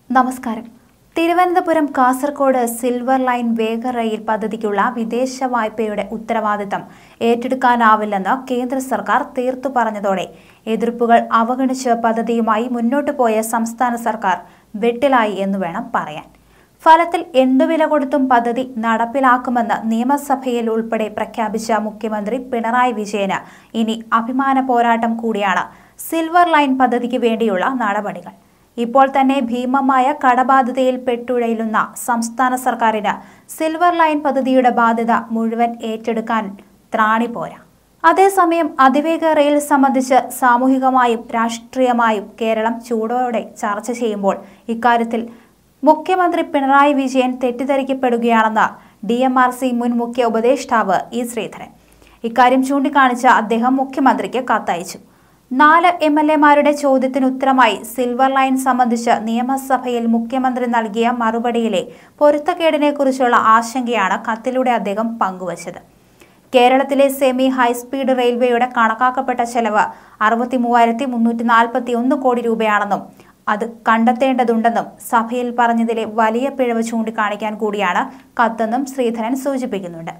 നമസ്കാരം Thiruvananthapuram Kasaragod silver line വേഗ rail പദ്ധതിക്കുള്ള വിദേശ വായ്പയുടെ ഉത്തരവാദിത്തം ഏറ്റെടുക്കാനാവില്ലെന്ന് കേന്ദ്ര സർക്കാർ തീർത്തു പറഞ്ഞതോടെ എതിർപ്പുകൾ അവഗണിച്ച് പദ്ധതിയുമായി മുന്നോട്ടു പോയ സംസ്ഥാന സർക്കാർ വെട്ടിലായി എന്ന് വേണം പറയാൻ ഫലത്തിൽ എന്തു വില കൊടുത്തും പദ്ധതി നടപ്പിലാക്കുമെന്ന് നിയമസഭയിൽ ഉൾപ്പെടെ പ്രഖ്യാപിച്ച മുഖ്യമന്ത്രി പിണറായി വിജയന് ഇനി അഭിമാന പോരാട്ടം കൂടിയാണ് സിൽവർ ലൈൻ പദ്ധതിക്ക് വേണ്ടിയുള്ള നടപടികൾ ഇപ്പോൾ തന്നെ ഭീമമായ കടബാധ്യതയിൽ പെട്ടുഴലുന്ന സംസ്ഥാന സർക്കാരിന് സിൽവർ ലൈൻ പദ്ധതിയുടെ ബാധ്യത മുഴുവൻ ഏറ്റെടുക്കാൻ ത്രാണി പോരാ അതേസമയം അതിവേഗ റെയിൽ സംബന്ധിച്ച് സാമൂഹികമായും രാഷ്ട്രീയമായും കേരളം ചൂടോടെ ചർച്ച ചെയ്യുമ്പോൾ ഇക്കാര്യത്തിൽ മുഖ്യമന്ത്രി പിണറായി വിജയൻ തെറ്റിദ്ധരിക്കപ്പെടുകയാണെന്ന് ഡി എം ആർ സി മുൻ മുഖ്യ ഉപദേഷ്ടാവ് ഇ ശ്രീധരൻ ഇക്കാര്യം ചൂണ്ടിക്കാണിച്ച അദ്ദേഹം മുഖ്യമന്ത്രിക്ക് കത്തയച്ചു നാല് എം എൽ എമാരുടെ ചോദ്യത്തിന് ഉത്തരമായി സിൽവർ ലൈൻ സംബന്ധിച്ച് നിയമസഭയിൽ മുഖ്യമന്ത്രി നൽകിയ മറുപടിയിലെ പൊരുത്തക്കേടിനെക്കുറിച്ചുള്ള ആശങ്കയാണ് കത്തിലൂടെ അദ്ദേഹം പങ്കുവച്ചത് കേരളത്തിലെ സെമി ഹൈസ്പീഡ് റെയിൽവേയുടെ കണക്കാക്കപ്പെട്ട ചെലവ് അറുപത്തി മൂവായിരത്തി മുന്നൂറ്റി നാൽപ്പത്തി ഒന്ന് കോടി രൂപയാണെന്നും അത് കണ്ടെത്തേണ്ടതുണ്ടെന്നും സഭയിൽ പറഞ്ഞതിലെ വലിയ പിഴവ് ചൂണ്ടിക്കാണിക്കാൻ കൂടിയാണ് കത്തെന്നും ശ്രീധരൻ സൂചിപ്പിക്കുന്നുണ്ട്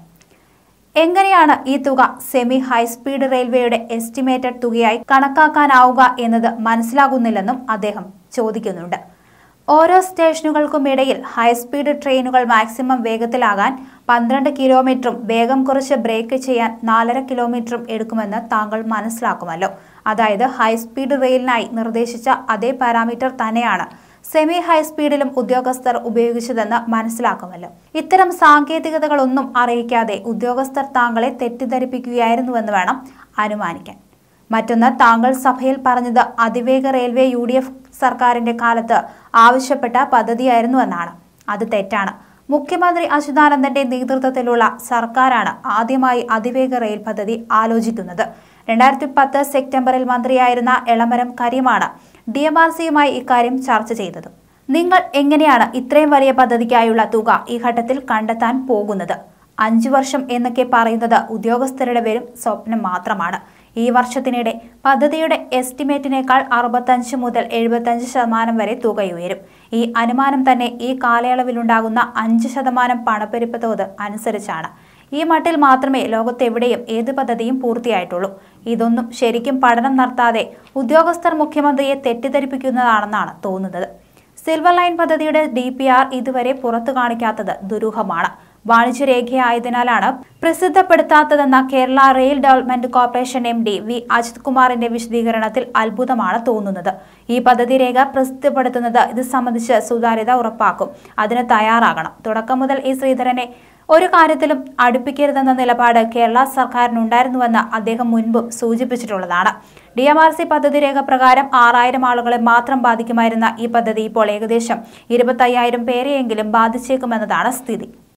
എങ്ങനെയാണ് ഈ തുക സെമി ഹൈസ്പീഡ് റെയിൽവേയുടെ എസ്റ്റിമേറ്റഡ് തുകയായി കണക്കാക്കാനാവുക എന്നത് മനസ്സിലാകുന്നില്ലെന്നും അദ്ദേഹം ചോദിക്കുന്നുണ്ട് ഓരോ സ്റ്റേഷനുകൾക്കും ഇടയിൽ ഹൈസ്പീഡ് ട്രെയിനുകൾ മാക്സിമം വേഗത്തിലാകാൻ പന്ത്രണ്ട് കിലോമീറ്ററും വേഗം കുറച്ച് ബ്രേക്ക് ചെയ്യാൻ നാലര കിലോമീറ്ററും എടുക്കുമെന്ന് താങ്കൾ മനസ്സിലാക്കുമല്ലോ അതായത് ഹൈസ്പീഡ് റെയിലിനായി നിർദ്ദേശിച്ച അതേ പാരാമീറ്റർ തന്നെയാണ് സെമി ഹൈസ്പീഡിലും ഉദ്യോഗസ്ഥർ ഉപയോഗിച്ചതെന്ന് മനസ്സിലാക്കുമല്ലോ ഇത്തരം സാങ്കേതികതകളൊന്നും അറിയിക്കാതെ ഉദ്യോഗസ്ഥർ താങ്കളെ തെറ്റിദ്ധരിപ്പിക്കുകയായിരുന്നുവെന്ന് വേണം അനുമാനിക്കാൻ മറ്റൊന്ന് താങ്കൾ സഭയിൽ പറഞ്ഞത് അതിവേഗ റെയിൽവേ യു ഡി എഫ് സർക്കാരിന്റെ കാലത്ത് ആവശ്യപ്പെട്ട പദ്ധതിയായിരുന്നുവെന്നാണ് അത് തെറ്റാണ് മുഖ്യമന്ത്രി അച്യുതാനന്ദന്റെ നേതൃത്വത്തിലുള്ള സർക്കാരാണ് ആദ്യമായി അതിവേഗ റെയിൽ പദ്ധതി ആലോചിക്കുന്നത് രണ്ടായിരത്തി പത്ത് സെപ്റ്റംബറിൽ മന്ത്രിയായിരുന്ന എളമരം കരീമാണ് ഡി എം ആർ സിയുമായി ഇക്കാര്യം ചർച്ച ചെയ്തത് നിങ്ങൾ എങ്ങനെയാണ് ഇത്രയും വലിയ പദ്ധതിക്കായുള്ള തുക ഈ ഘട്ടത്തിൽ കണ്ടെത്താൻ പോകുന്നത് അഞ്ചു വർഷം എന്നൊക്കെ പറയുന്നത് ഉദ്യോഗസ്ഥരുടെ പേരും സ്വപ്നം മാത്രമാണ് ഈ വർഷത്തിനിടെ പദ്ധതിയുടെ എസ്റ്റിമേറ്റിനേക്കാൾ അറുപത്തഞ്ച് മുതൽ എഴുപത്തഞ്ച് ശതമാനം വരെ തുകയുയരും ഈ അനുമാനം തന്നെ ഈ കാലയളവിലുണ്ടാകുന്ന അഞ്ച് ശതമാനം പണപ്പെരുപ്പ തോത് അനുസരിച്ചാണ് ഈ മട്ടിൽ മാത്രമേ ലോകത്തെവിടെയും ഏത് പദ്ധതിയും പൂർത്തിയായിട്ടുള്ളൂ ഇതൊന്നും ശരിക്കും പഠനം നടത്താതെ ഉദ്യോഗസ്ഥർ മുഖ്യമന്ത്രിയെ തെറ്റിദ്ധരിപ്പിക്കുന്നതാണെന്നാണ് തോന്നുന്നത് സിൽവർ ലൈൻ പദ്ധതിയുടെ ഡി പി ആർ ഇതുവരെ പുറത്തു കാണിക്കാത്തത് ദുരൂഹമാണ് വാണിജ്യരേഖയായതിനാലാണ് പ്രസിദ്ധപ്പെടുത്താത്തതെന്ന Kerala rail development corporation M D V Ajith കുമാറിന്റെ വിശദീകരണത്തിൽ അത്ഭുതമാണ് തോന്നുന്നത് ഈ പദ്ധതി രേഖ പ്രസിദ്ധപ്പെടുത്തുന്നത് ഇത് സംബന്ധിച്ച് സുതാര്യത ഉറപ്പാക്കും അതിന് തയ്യാറാകണം തുടക്കം മുതൽ ഈ ശ്രീധരനെ ഒരു കാര്യത്തിലും അടുപ്പിക്കരുതെന്ന നിലപാട് കേരള സർക്കാരിനുണ്ടായിരുന്നുവെന്ന് അദ്ദേഹം മുൻപും സൂചിപ്പിച്ചിട്ടുള്ളതാണ് ഡി എം ആർ സി പദ്ധതി രേഖ പ്രകാരം ആറായിരം ആളുകളെ മാത്രം ബാധിക്കുമായിരുന്ന ഈ പദ്ധതി ഇപ്പോൾ ഏകദേശം ഇരുപത്തയ്യായിരം പേരെയെങ്കിലും ബാധിച്ചേക്കുമെന്നതാണ് സ്ഥിതി